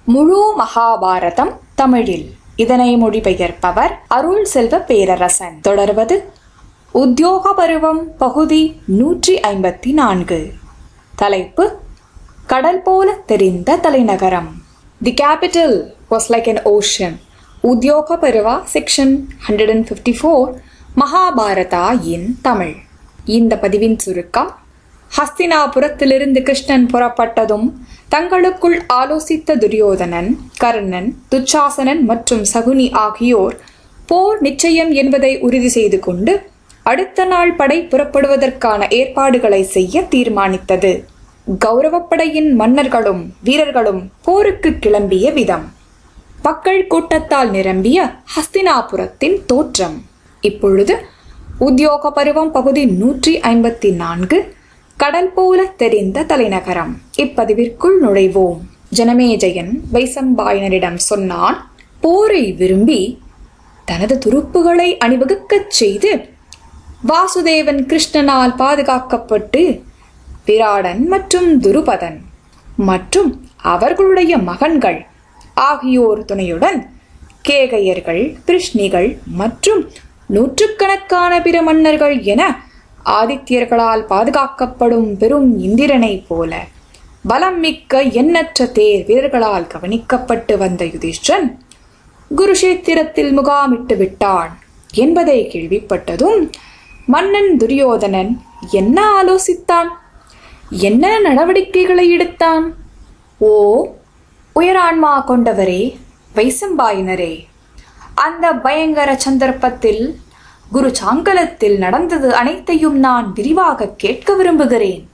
முழு மகாபாரதம் தமிழில் இதனை மொழிபெயர்ப்பவர் அருள் செல்வ பேரரசன் தொடர்வது உத்தியோக பருவம் பகுதி நூற்றி ஐம்பத்தி நான்கு தலைப்பு கடல் போல தெரிந்த தலைநகரம் the capital was like an ocean Udyoga Parva section hundred and fifty four Mahabharata in Tamil இந்த பதிவின் சுருக்கம் ஹஸ்தினாபுரத்திலிருந்து கிருஷ்ணன் புறப்பட்டதும் தங்களுக்குள் ஆலோசித்த துரியோதனன் கர்ணன் துச்சாசனன் மற்றும் சகுனி ஆகியோர் போர் நிச்சயம் என்பதை உறுதி செய்து கொண்டு அடுத்த நாள் படை புறப்படுவதற்கான ஏற்பாடுகளை செய்ய தீர்மானித்தது கௌரவப்படையின் மன்னர்களும் வீரர்களும் போருக்கு கிளம்பிய விதம் மக்கள் கூட்டத்தால் நிரம்பிய ஹஸ்தினாபுரத்தின் தோற்றம் இப்பொழுது உத்தியோக பருவம் பகுதி நூற்றி ஐம்பத்தி நான்கு கடல் போல தெரிந்த தலைநகரம் இப்பதிவிற்குள் நுழைவோம் ஜனமேஜயன் வைசம்பாயனரிடம் சொன்னான் போரை விரும்பி தனது துருப்புகளை அணிவகுக்கச் செய்து வாசுதேவன் கிருஷ்ணனால் பாதுகாக்கப்பட்டு விராடன் மற்றும் துருபதன் மற்றும் அவர்களுடைய மகன்கள் ஆகியோர் துணையுடன் கேகையர்கள் கிருஷ்ணிகள் மற்றும் நூற்றுக்கணக்கான பிற மன்னர்கள் என ஆதித்யர்களால் பாதுகாக்கப்படும் பெரும் இந்திரனைப் போல பலம் மிக்க எண்ணற்ற தேர் வீரர்களால் கவனிக்கப்பட்டு வந்த யுதிஷ்டன் குருஷேத்திரத்தில் முகாமிட்டு விட்டான் என்பதை கேள்விப்பட்டதும் மன்னன் துரியோதனன் என்ன ஆலோசித்தான் என்ன நடவடிக்கைகளை எடுத்தான் ஓ உயரான்மா கொண்டவரே வைசம்பாயினரே அந்த பயங்கர சந்தர்ப்பத்தில் குரு சாங்கலத்தில் நடந்தது அனைத்தையும் நான் விரிவாக கேட்க விரும்புகிறேன்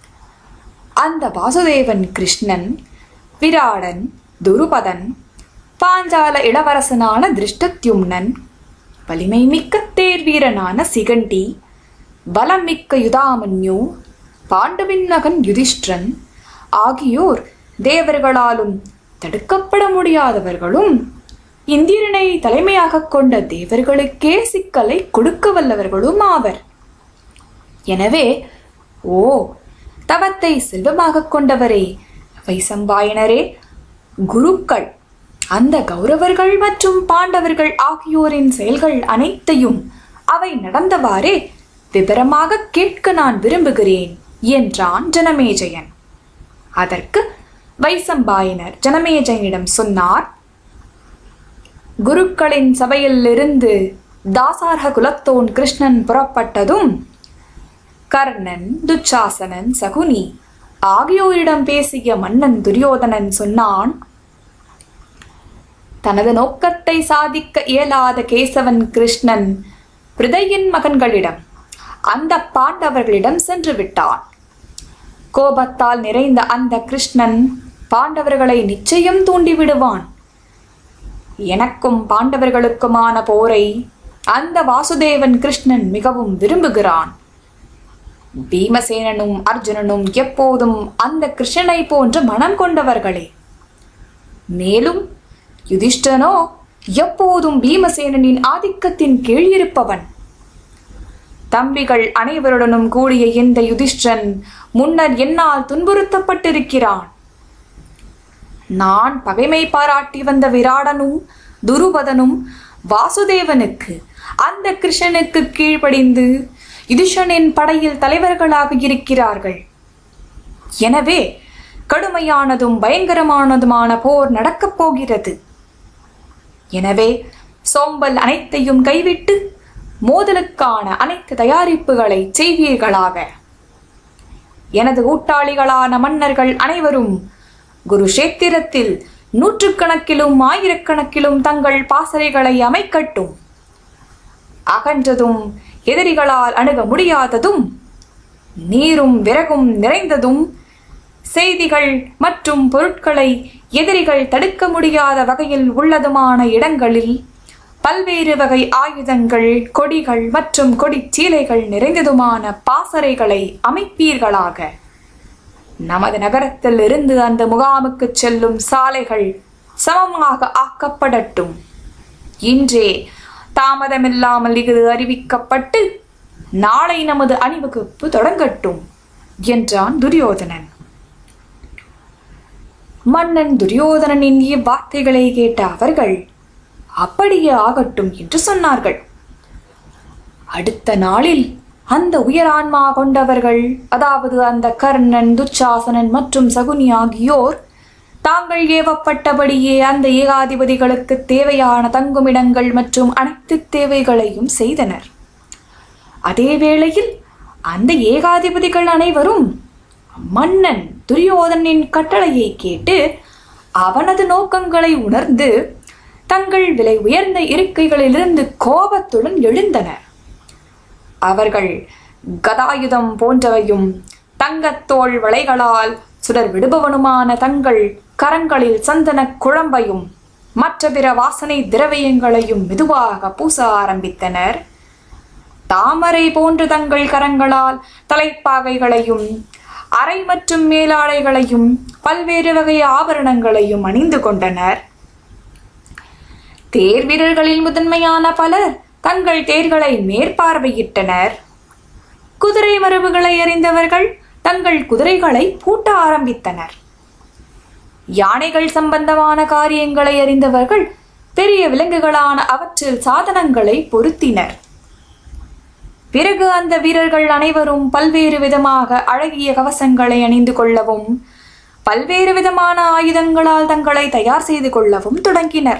அந்த வாசுதேவன் கிருஷ்ணன் விராடன் துருபதன் பாஞ்சால இளவரசனான திருஷ்டத்யும்னன் வலிமை மிக்க தேர் வீரனான சிகண்டி பலம் மிக்க யுதாமன்யு பாண்டவின் மகன் யுதிஷ்டிரன் ஆகியோர் தேவர்களாலும் தடுக்கப்பட முடியாதவர்களும் இந்திரனை தலைமையாக கொண்ட தேவர்களுக்கே சிக்கலை கொடுக்க வல்லவர்களும் ஆவர் எனவே ஓ தவத்தை செல்வமாக கொண்டவரே வைசம்பாயனரே குருக்கள் அந்த கௌரவர்கள் மற்றும் பாண்டவர்கள் ஆகியோரின் செயல்கள் அனைத்தையும் அவை நடந்தவாறே விவரமாக கேட்க நான் விரும்புகிறேன் என்றான் ஜனமேஜயன் அதற்கு வைசம்பாயனர் ஜனமேஜயனிடம் சொன்னார் குருக்களின் சபையிலிருந்து தாசார்க குலத்தோன் கிருஷ்ணன் புறப்பட்டதும் கர்ணன் துச்சாசனன் சகுனி ஆகியோரிடம் பேசிய மன்னன் துரியோதனன் சொன்னான் தனது நோக்கத்தை சாதிக்க இயலாத கேசவன் கிருஷ்ணன் பிரிதையின் மகன்களிடம் அந்த பாண்டவர்களிடம் சென்று விட்டான் கோபத்தால் நிறைந்த அந்த கிருஷ்ணன் பாண்டவர்களை நிச்சயம் தூண்டிவிடுவான் எனக்கும் பாண்டவர்களுக்குமான போரை அந்த வாசுதேவன் கிருஷ்ணன் மிகவும் விரும்புகிறான் பீமசேனனும் அர்ஜுனனும் எப்போதும் அந்த கிருஷ்ணனை போன்ற மனம் கொண்டவர்களே மேலும் யுதிஷ்டனோ எப்போதும் பீமசேனனின் ஆதிக்கத்தின் கீழ் இருப்பவன் தம்பிகள் அனைவருடனும் கூடிய இந்த யுதிஷ்டன் முன்னர் என்னால் துன்புறுத்தப்பட்டிருக்கிறான் நான் பகைமை பாராட்டி வந்த விராடனும் துருபதனும் வாசுதேவனுக்கு அந்த கிருஷ்ணனுக்கு கீழ்ப்படிந்து யுதிஷனின் படையில் தலைவர்களாக இருக்கிறார்கள் எனவே கடுமையானதும் பயங்கரமானதுமான போர் நடக்கப் போகிறது எனவே சோம்பல் அனைத்தையும் கைவிட்டு மோதலுக்கான அனைத்து தயாரிப்புகளை செய்வீர்களாக எனது கூட்டாளிகளான மன்னர்கள் அனைவரும் குருஷேத்திரத்தில் நூற்றுக்கணக்கிலும் ஆயிரக்கணக்கிலும் தங்கள் பாசறைகளை அமைக்கட்டும் அகன்றதும் எதிரிகளால் அணுக முடியாததும் நீரும் விறகும் நிறைந்ததும் செய்திகள் மற்றும் பொருட்களை எதிரிகள் தடுக்க முடியாத வகையில் உள்ளதுமான இடங்களில் பல்வேறு வகை ஆயுதங்கள் கொடிகள் மற்றும் கொடிச் சீலைகள் நிறைந்ததுமான பாசறைகளை அமைப்பீர்களாக நமது நகரத்தில் இருந்து அந்த முகாமுக்கு செல்லும் சாலைகள் சமமாக ஆக்கப்படட்டும் இன்றே தாமதமில்லாமல் இது அறிவிக்கப்பட்டு நாளை நமது அணிவகுப்பு தொடங்கட்டும் என்றான் துரியோதனன் மன்னன் துரியோதனனின் இவ்வார்த்தைகளை கேட்ட அவர்கள் அப்படியே ஆகட்டும் என்று சொன்னார்கள் அடுத்த நாளில் அந்த உயரான்மா கொண்டவர்கள் அதாவது அந்த கர்ணன் துச்சாசனன் மற்றும் சகுனி ஆகியோர் தாங்கள் ஏவப்பட்டபடியே அந்த ஏகாதிபதிகளுக்கு தேவையான தங்குமிடங்கள் மற்றும் அனைத்து தேவைகளையும் செய்தனர் அதே வேளையில் அந்த ஏகாதிபதிகள் அனைவரும் மன்னன் துரியோதனின் கட்டளையை கேட்டு அவனது நோக்கங்களை உணர்ந்து தங்கள் விலை உயர்ந்த இருக்கைகளிலிருந்து கோபத்துடன் எழுந்தனர் அவர்கள் கதாயுதம் போன்றவையும் தங்கத்தோள் வளைகளால் சுடர் விடுபவனுமான தங்கள் கரங்களில் சந்தனக் குழம்பையும் மற்ற பிற வாசனை திரவியங்களையும் மெதுவாக பூச ஆரம்பித்தனர் தாமரை போன்ற தங்கள் கரங்களால் தலைப்பாகைகளையும் அரை மற்றும் மேலாடைகளையும் பல்வேறு வகை ஆபரணங்களையும் அணிந்து கொண்டனர் தேர் வீரர்களில் முதன்மையான பலர் தங்கள் தேர்களை மேற்பார்வையிட்டனர் குதிரை மரபுகளை அறிந்தவர்கள் தங்கள் குதிரைகளை பூட்ட ஆரம்பித்தனர் யானைகள் சம்பந்தமான காரியங்களை அறிந்தவர்கள் பெரிய விலங்குகளான அவற்றில் சாதனங்களை பொருத்தினர் பிறகு அந்த வீரர்கள் அனைவரும் பல்வேறு விதமாக அழகிய கவசங்களை அணிந்து கொள்ளவும் பல்வேறு விதமான ஆயுதங்களால் தங்களை தயார் செய்து கொள்ளவும் தொடங்கினர்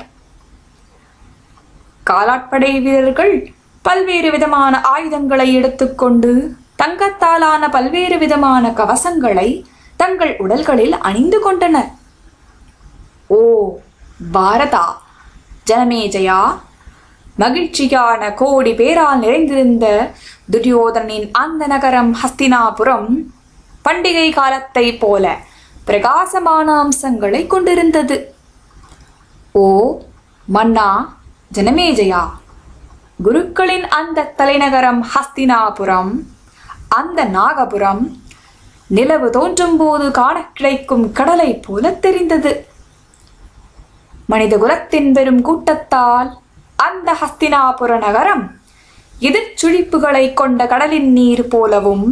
காலாட்படை வீரர்கள் பல்வேறு விதமான ஆயுதங்களை எடுத்துக்கொண்டு தங்கத்தாலான பல்வேறு விதமான கவசங்களை தங்கள் உடல்களில் அணிந்து கொண்டனர் ஓ பாரதா ஜனமேஜயா மகிழ்ச்சியான கோடி பேரால் நிறைந்திருந்த துரியோதனின் அந்த நகரம் ஹஸ்தினாபுரம் பண்டிகை காலத்தை போல பிரகாசமான அம்சங்களை கொண்டிருந்தது ஓ மன்னா ஜனமேஜயா குருக்களின் அந்த தலைநகரம் ஹஸ்தினாபுரம் அந்த நாகபுரம் நிலவு தோன்றும் போது காண கிடைக்கும் கடலை போல தெரிந்தது மனித குலத்தின் பெரும் கூட்டத்தால் அந்த ஹஸ்தினாபுர நகரம் எதிர்ச்சுழிப்புகளை கொண்ட கடலின் நீர் போலவும்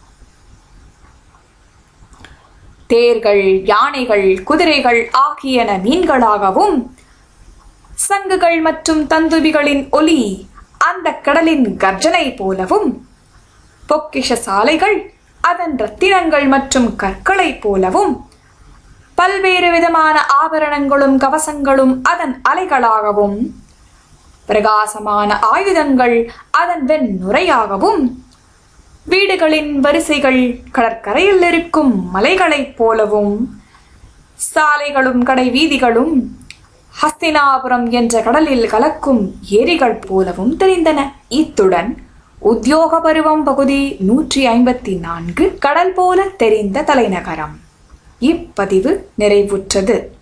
தேர்கள் யானைகள் குதிரைகள் ஆகியன மீன்களாகவும் சங்குகள் மற்றும் தந்துபிகளின் ஒலி அந்த கடலின் கர்ஜனை போலவும் பொக்கிஷ சாலைகள் அதன் ரத்தினங்கள் மற்றும் கற்களைப் போலவும் பல்வேறு விதமான ஆபரணங்களும் கவசங்களும் அதன் அலைகளாகவும் பிரகாசமான ஆயுதங்கள் அதன் வெண்ணுரையாகவும் வீடுகளின் வரிசைகள் கடற்கரையில் இருக்கும் மலைகளைப் போலவும் சாலைகளும் கடை வீதிகளும் ஹஸ்தினாபுரம் என்ற கடலில் கலக்கும் ஏரிகள் போலவும் தெரிந்தன இத்துடன் உத்தியோக பருவம் பகுதி நூற்றி ஐம்பத்தி நான்கு கடல் போல தெரிந்த தலைநகரம் இப்பதிவு நிறைவுற்றது